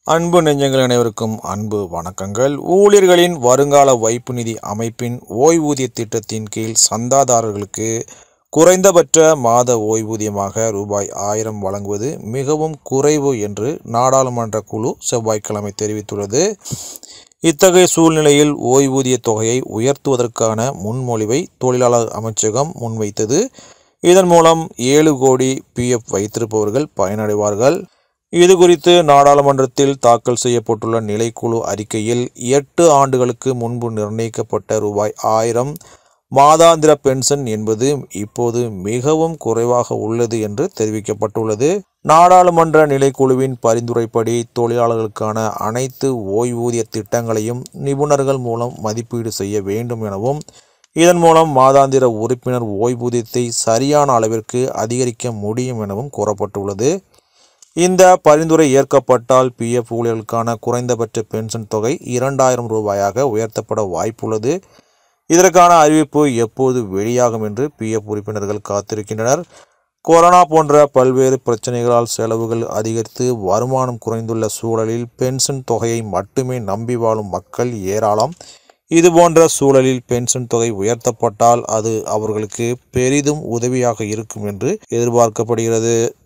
அன்பு நெஞ்சங்கள் அனைவருக்கும் அன்பு வணக்கங்கள் ஊழியர்களின் வருங்கால வைப்பு நிதி அமைப்பின் ஓய்வூதிய திட்டத்தின் கீழ் சந்தாதாரர்களுக்கு குறைந்தபட்ச மாத ஓய்வூதியமாக ரூபாய் ஆயிரம் வழங்குவது மிகவும் குறைவு என்று நாடாளுமன்ற குழு செவ்வாய்க்கிழமை தெரிவித்துள்ளது இத்தகைய சூழ்நிலையில் ஓய்வூதிய தொகையை உயர்த்துவதற்கான முன்மொழிவை தொழிலாளர் அமைச்சகம் முன்வைத்தது இதன் மூலம் ஏழு கோடி பிஎஃப் வைத்திருப்பவர்கள் பயனடைவார்கள் இது குறித்து நாடாளுமன்றத்தில் தாக்கல் செய்யப்பட்டுள்ள நிலைக்குழு அறிக்கையில் எட்டு ஆண்டுகளுக்கு முன்பு நிர்ணயிக்கப்பட்ட ரூபாய் ஆயிரம் மாதாந்திர பென்ஷன் என்பது இப்போது மிகவும் குறைவாக உள்ளது என்று தெரிவிக்கப்பட்டுள்ளது நாடாளுமன்ற நிலைக்குழுவின் பரிந்துரைப்படி தொழிலாளர்களுக்கான அனைத்து ஓய்வூதிய திட்டங்களையும் நிபுணர்கள் மூலம் மதிப்பீடு செய்ய வேண்டும் எனவும் இதன் மூலம் மாதாந்திர உறுப்பினர் ஓய்வூதியத்தை சரியான அளவிற்கு அதிகரிக்க முடியும் எனவும் கூறப்பட்டுள்ளது இந்த பரிந்துரை ஏற்கப்பட்டால் பிஎஃப் ஊழியர்களுக்கான குறைந்தபட்ச பென்ஷன் தொகை இரண்டாயிரம் ரூபாயாக உயர்த்தப்பட வாய்ப்புள்ளது இதற்கான அறிவிப்பு எப்போது வெளியாகும் என்று பிஎஃப் உறுப்பினர்கள் காத்திருக்கின்றனர் கொரோனா போன்ற பல்வேறு பிரச்சனைகளால் செலவுகள் அதிகரித்து வருமானம் குறைந்துள்ள சூழலில் பென்ஷன் தொகையை மட்டுமே நம்பி வாழும் மக்கள் ஏராளம் இதுபோன்ற சூழலில் பென்ஷன் தொகை உயர்த்தப்பட்டால் அது அவர்களுக்கு பெரிதும் உதவியாக இருக்கும் என்று எதிர்பார்க்கப்படுகிறது